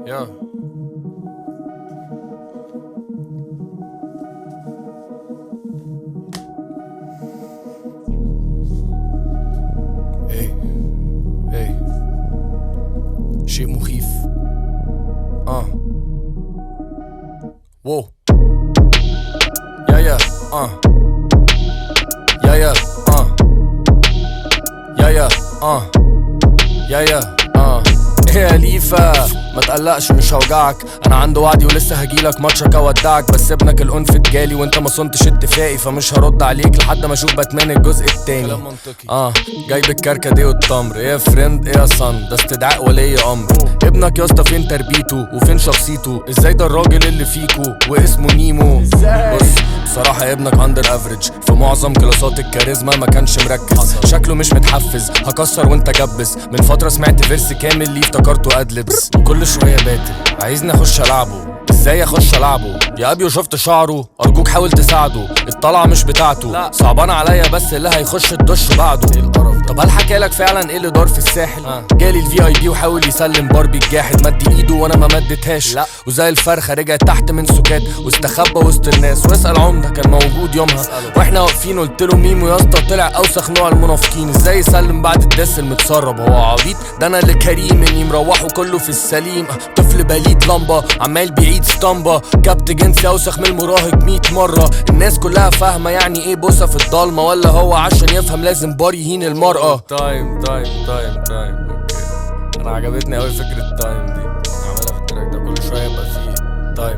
Yeah. ايه ايه شيء مخيف اه واو يا يا اه يا يا اه يا يا اه يا يا اه ايه يا ليفا ما تقلقش مش هوجعك انا عندي وعدي ولسه هجيلك ماتشك اودعك بس ابنك الانف جالي وانت ما صنتش اتفاقي فمش هرد عليك لحد ما اشوف باتمان الجزء التاني كلام منطقي. اه جايب الكركديه والتمر ايه يا فريند ايه يا صن ده استدعاء ولي امر ابنك يا اسطى فين تربيته وفين شخصيته ازاي ده الراجل اللي فيكو واسمه نيمو بص بصراحة ابنك اندر افريج في معظم كلاسات الكاريزما ما كانش مركز شكله مش متحفز هكسر وانت جبس من فترة سمعت فيرس كامل ليه افتكرته ادلبس وكل شوية باتل عايزني اخش العبه ازاي اخش العبه يا ابيو شفت شعره ارجوك حاول تساعده الطلعه مش بتاعته لا. صعبان عليا بس اللي هيخش الدش بعده ايه القرف ده طب هل حكى لك فعلا ايه اللي دار في الساحل آه. جالي الفي اي بي وحاول يسلم باربي الجاحد مد ايده وانا ما مدتهاش لا. وزي الفرخه رجع تحت من سكات واستخبى وسط الناس واسال عمده كان موجود يومها اسأله. واحنا واقفين قلت له ميمو يا اسطى طلع اوسخ نوع المنافقين ازاي يسلم بعد الدس المتسرب هو عبيط ده انا اللي كريم اني مروحه كله في السليم أه، طفل بليد لمبه عمال بيعيد اسطمبه كبت جنسي اوسخ من المراهق 100 مره الناس كلها فاهمه يعني ايه بوسه في الضلمه ولا هو عشان يفهم لازم بار يهين المراه تايم تايم تايم تايم اوكي انا عجبتني قوي فكره تايم دي نعملها في التراك ده كل شويه يبقى فيه تايم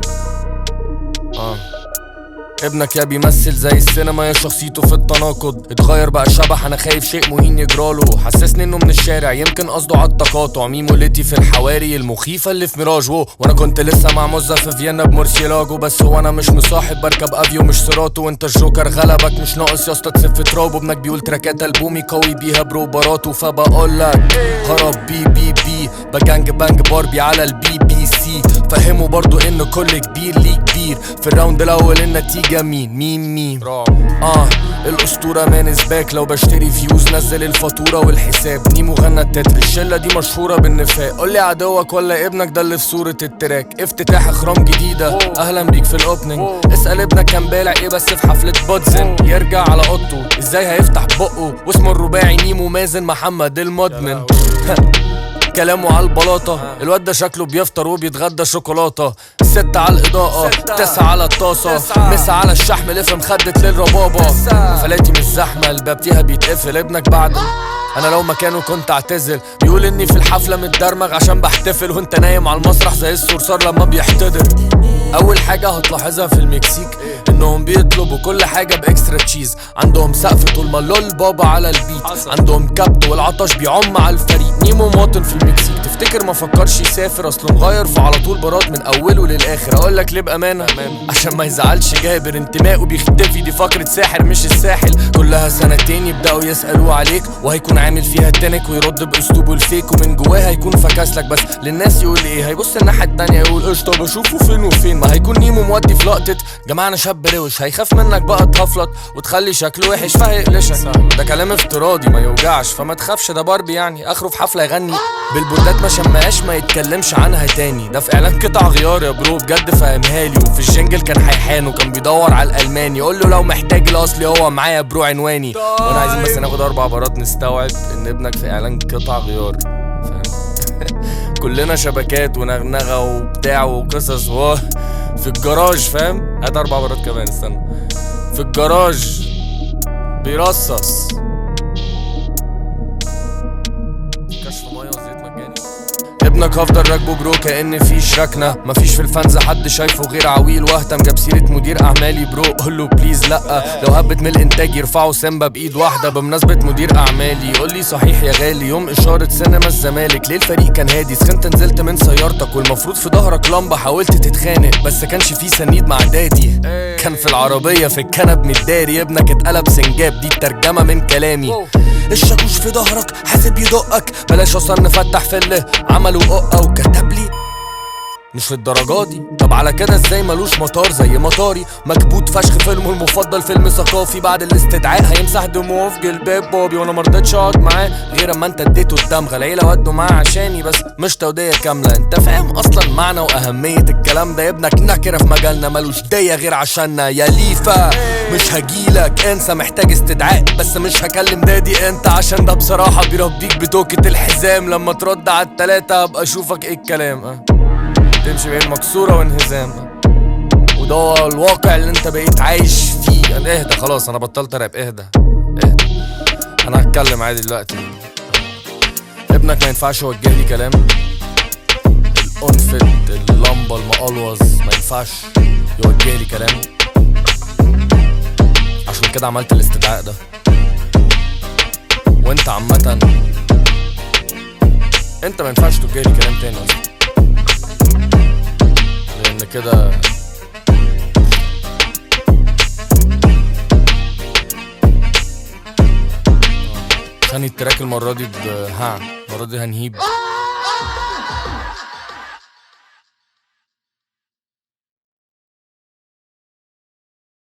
اه ابنك يا بيمثل زي السينما يا شخصيته في التناقض اتغير بقى شبح انا خايف شيء مهين يجراله حسسني انه من الشارع يمكن قصده على التقاطع ميمو ليتي في الحواري المخيفه اللي في ميراج وو وانا كنت لسه مع موزة في فيينا بمورسيلاجو بس هو انا مش مصاحب بركب افيو مش سيراتو وانت الجوكر غلبك مش ناقص يا اسطى تسف تراب ابنك بيقول تراكات البومي قوي بيها بروباراته فبقول لك هرب بي بي بي بجانج بانج باربي على البي بي سي فهموا برضو ان كل كبير ليه كبير في الراوند الاول النتيجه مين مين مين اه الاسطوره مانس باك لو بشتري فيوز نزل الفاتوره والحساب نيمو غنى التتر الشله دي مشهوره بالنفاق قول لي عدوك ولا ابنك ده اللي في صوره التراك افتتاح اخرام جديده اهلا بيك في الاوبننج اسال ابنك كان بالع ايه بس في حفله بودزن يرجع على اوضته ازاي هيفتح بقه واسمه الرباعي نيمو مازن محمد المدمن كلامه على البلاطة الواد ده شكله بيفطر وبيتغدى شوكولاتة ستة على الإضاءة ستة. تسعة على الطاسة تسعة. مسا على الشحم لفه مخدت للربابة تسعة. فلاتي مش زحمة الباب فيها بيتقفل ابنك بعد انا لو مكانه كنت اعتزل بيقول اني في الحفلة متدرمغ عشان بحتفل وانت نايم على المسرح زي الصرصار لما بيحتضر اول حاجة هتلاحظها في المكسيك انهم بيطلبوا كل حاجة باكسترا تشيز عندهم سقف طول ما لول بابا على البيت حصل. عندهم كبت والعطش بيعم على الفريق نيمو مواطن في المكسيك تفتكر ما فكرش يسافر اصله مغير فعلى طول برات من اوله للاخر اقول لك ليه بامانه عشان ما يزعلش جابر انتمائه بيختفي دي فقره ساحر مش الساحل كلها سنتين يبداوا يسالوا عليك وهيكون عامل فيها تنك ويرد باسلوبه الفيك ومن جواه هيكون فكاسلك بس للناس يقول ايه هيبص الناحيه التانيه يقول قشطه بشوفه فين وفين ما هيكون نيمو مودي في لقطه جماعه انا شاب روش هيخاف منك بقى تهفلط وتخلي شكله وحش فهيقلشك ده كلام افتراضي ما يوجعش فما تخافش ده باربي يعني اخره في حفله يغني بالبوردات ما شمهاش ما يتكلمش عنها تاني ده في اعلان قطع غيار يا برو بجد فاهمها لي وفي الجنجل كان هيحان وكان بيدور على الالماني قول له لو محتاج الاصلي هو معايا برو عنواني وانا عايزين بس ناخد اربع مرات نستوعب ان ابنك في اعلان قطع غيار فاهم كلنا شبكات ونغنغه وبتاع وقصص و في الجراج فاهم هات اربع مرات كمان استنى في الجراج بيرصص كشف ميه وزيت مجاني ابنك هفضل راكبه برو كأن فيش ركنة مفيش في الفانز حد شايفه غير عويل واهتم جاب سيرة مدير أعمالي برو قول له بليز لأ لو هبت من الإنتاج يرفعوا سيمبا بإيد واحدة بمناسبة مدير أعمالي قول لي صحيح يا غالي يوم إشارة سينما الزمالك ليه الفريق كان هادي سخنت نزلت من سيارتك والمفروض في ظهرك لمبة حاولت تتخانق بس كانش فيه سنيد مع دادي كان في العربية في الكنب متداري ابنك اتقلب سنجاب دي الترجمة من كلامي الشاكوش في ظهرك حاسب يدقك بلاش اصلا نفتح في اللي عملوا ققه وكتب لي مش للدرجة دي طب على كده ازاي ملوش مطار زي مطاري مكبوت فشخ فيلمه المفضل فيلم ثقافي بعد الاستدعاء هيمسح دموعه في جلباب بابي وانا مرضتش اقعد معاه غير اما انت اديته الدمغه العيله ودوا معاه عشاني بس مش توديه كامله انت فاهم اصلا معنى واهميه الكلام ده يا ابنك نكره في مجالنا ملوش ديه غير عشاننا يا ليفا مش هجيلك انسى محتاج استدعاء بس مش هكلم دادي انت عشان ده بصراحه بيربيك بتوكة الحزام لما ترد على التلاته ابقى اشوفك ايه الكلام اه تمشي بين مكسوره وانهزام اه وده هو الواقع اللي انت بقيت عايش فيه انا اهدى خلاص انا بطلت راب اهدى اهدى انا هتكلم عادي دلوقتي ابنك ما ينفعش يوجه لي كلام الانفت اللمبه المقلوظ ما ينفعش يوجه لي كلام عشان كده عملت الاستدعاء ده وانت عامة انت ما ينفعش توجه لي كلام تاني اصلا لان كده خاني التراك المرة دي ب ها المرة دي هنهيب